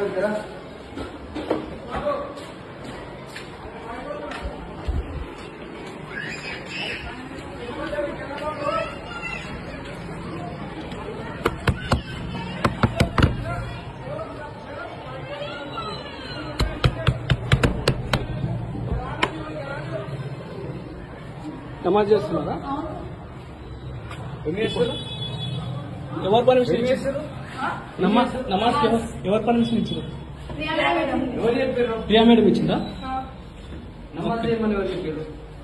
నమాజ్ చేస్తున్నారా ఎవరు పర్మిషన్ ఇచ్చారు నమాజ్ నమాజ్ ఎవరు- ఎవరు పర్మిషన్ ఇచ్చారు ఎవరు చెప్పారు ప్రియా మేడం ఇచ్చిందా నమాజ్ చేయమని ఎవరు చెప్పారు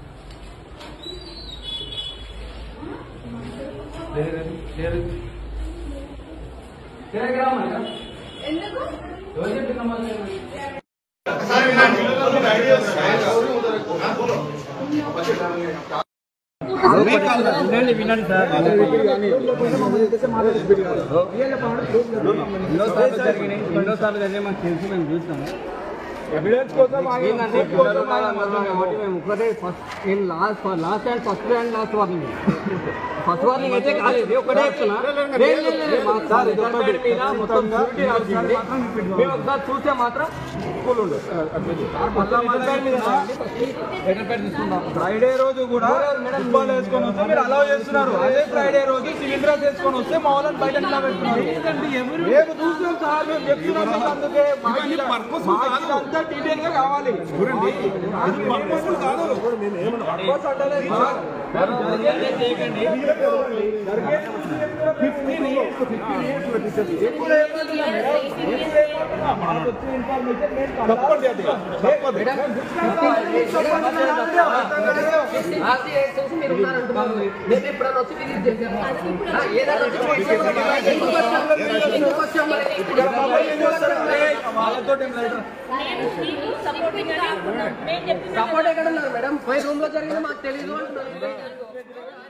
లేదు, లేదు. టెలిగ్రామ్ అన్నా? ఎందుకు ఎవరు చెప్పారు నమాజ్ చేయమని వినండి వినండి సార్ ఎన్నోసార్లు జరిగినాయి ఎన్నోసార్లు జరిగినాయి మాకు తెలుసు మేము చూస్తాము ఎవిడెన్స్ కోసం ఏంటంటే పిల్లలు ఉన్నారు అందరూ ఉన్నారు కాబట్టి మేము ఒకటే ఫస్ట్ నేను last last and first and last warning first warning అయితే కాలేదు ఒకటే చెప్తున్నా లేదు, లేదు, లేదు, మా సార్ రిజర్వేడ్ మీద మొత్తం security రాసింది. మేము ఒకసారి చూస్తే మాత్రం స్కూల్ ఉండదు ఫ్రైడే రోజు కూడా ఫుట్బాల్ వేసుకొని వస్తే మీరు అలౌ చేస్తున్నారు అదే ఫ్రైడే రోజు సివిల్ డ్రెస్ వేసుకొని వస్తే మా వాళ్ళని బయట నిలబెడుతున్నారు మేము చూసాం సార్ మేము చెప్తున్నాం మీకు అందుకే మాకు ఇలా- మాకు ఇదంతా డీటెయిల్ గా కావాలి చూడండి అది purposeful కాదు Purpose అంటలేదు sir. Fifteen years fifteen years ఎప్పుడు ఏమంటున్నా మేడం? ఎప్పుడు ఏమంటున్నా? మాకు వచ్చిన ఇన్ఫర్మేషన్ మేము తప్పండి అది తప్పదు నేను ఎప్పుడైనా వచ్చి విజిట్ చేశాను ఆ, ఏదైనా వచ్చి విజిట్ చేశాను. ఎందుకు వచ్చాం? ఎందుకు వచ్చాం మరి? ఇక్కడ మమ్మల్ని ఏం చేస్తారు? వాళ్ళతో ఏం లేదు సపోర్ట్ సపోర్ట్ ఎక్కడ ఉన్నారు మేడం పోయి రూమ్ లో జరిగింది మాకు తెలియదు అంటున్నారు